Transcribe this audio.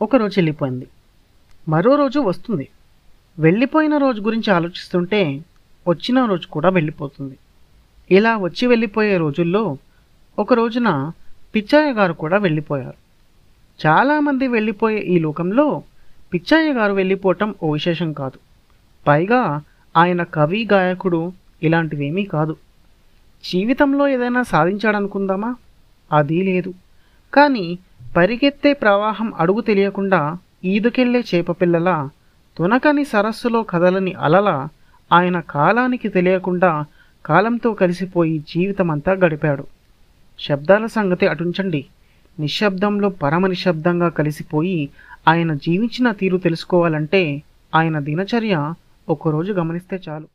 ఒకరోజు వెళ్ళిపోయింది మరో రోజు వస్తుంది వెళ్ళిపోయిన రోజు గురించి ఆలోచిస్తుంటే వచ్చిన రోజు కూడా వెళ్ళిపోతుంది ఇలా వచ్చి వెళ్ళిపోయే రోజుల్లో ఒక రోజున పిచ్చయ్య గారు కూడా వెళ్ళిపోయారు చాలామంది వెళ్ళిపోయే ఈ లోకంలో పిచ్చయ్య గారు వెళ్ళిపోవటం ఓ విశేషం కాదు పైగా ఆయన కవి గాయకుడు ఇలాంటివేమీ కాదు జీవితంలో ఏదైనా సాధించాడనుకుందామా అది లేదు కానీ పరిగెత్తే ప్రవాహం అడుగు తెలియకుండా ఈదుకెళ్లే చేపపిల్లల తునకని సరస్సులో కదలని అలల ఆయన కాలానికి తెలియకుండా కాలంతో కలిసిపోయి జీవితమంతా గడిపాడు శబ్దాల సంగతి అటుంచండి నిశ్శబ్దంలో పరమ నిశ్శబ్దంగా కలిసిపోయి ఆయన జీవించిన తీరు తెలుసుకోవాలంటే ఆయన దినచర్య ఒకరోజు గమనిస్తే చాలు